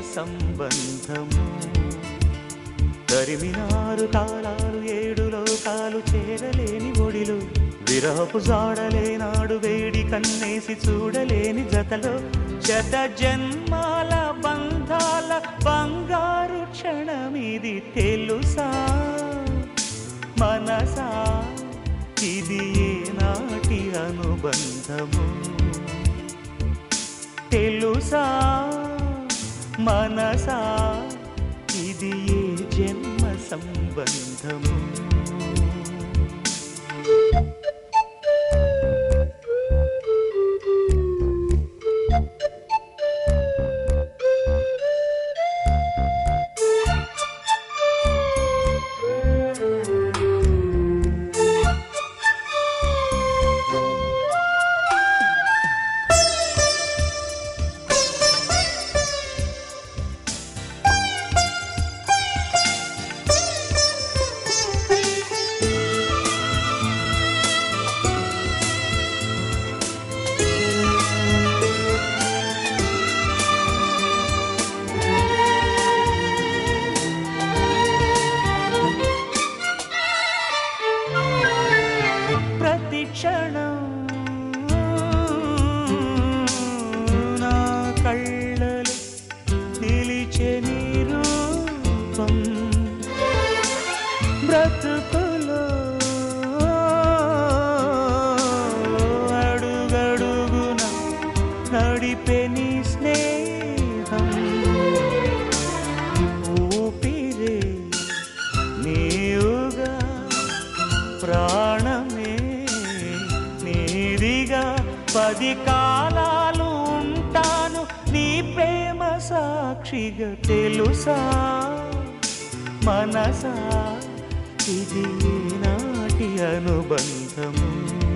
సంబంధము తరిమినారు కాలాలు ఏడు లోకాలు చేరలేని ఒడిలో విరహపు జాడలేనాడు వేడి కన్నేసి చూడలేని జతలో శత జన్మాల బంధాల బంగారు క్షణమిది తెలుసా మనసా ఇది ఏనాటి అనుబంధము తెలుసా మనసా ఇది ఏ జన్మ సంబంధము ప్రతి క్షణం నా కళ్ళలు నిలిచే నీ రూపం బ్రతుకులో అడుగడుగున నడిపే నీ స్నేహం ఊపిరే నీవుగా ప్రాణమే నీదిగా పది కాలాలు ఉంటాను నీ ప్రేమ సాక్షిగా తెలుసా మనసా ఇది నాటి అనుబంధము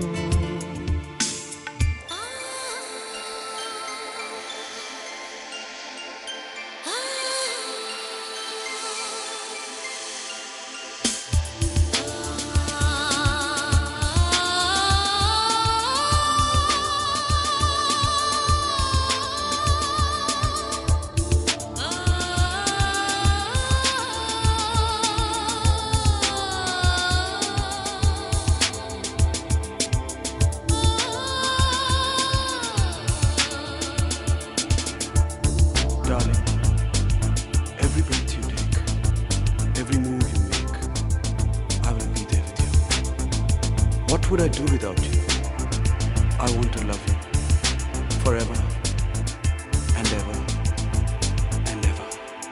Darling, every breath you take, every move you make, I will be there with you. What would I do without you? I want to love you forever and ever and ever.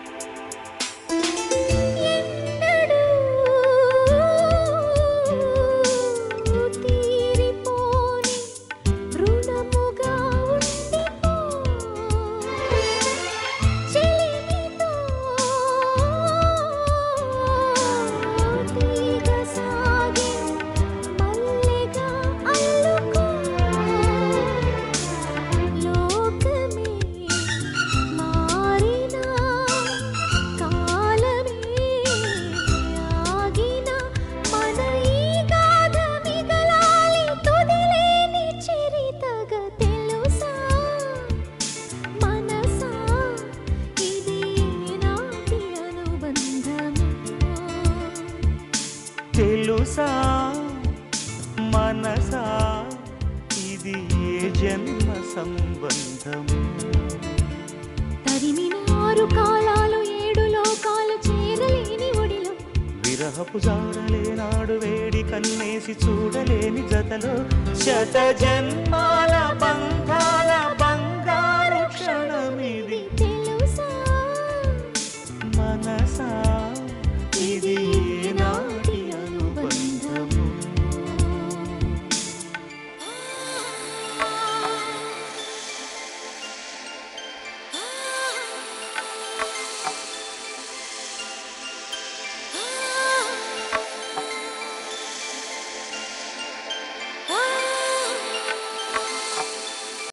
తీరిపోని రుణముగా ఉండిపో చెలిమితో తీగ సాగి మల్లెగా అల్లుకో లోకమే మారినా కాలమే ఆగిన మన ఈ గాథ మిగలాలి తుదిలేని చరితగా తెలుసా మనసా ఇది నాటి అనుబంధము తెలుసా మనసా ఇది ఏ జన్మ సంబంధము తరిమిన ఆరు కాలాలు ఏడు లోకాలు చేరలేని ఒడిలో విరహపు జాడలేనాడు వేడి కన్నేసి చూడలేని జతలో శత జన్మాల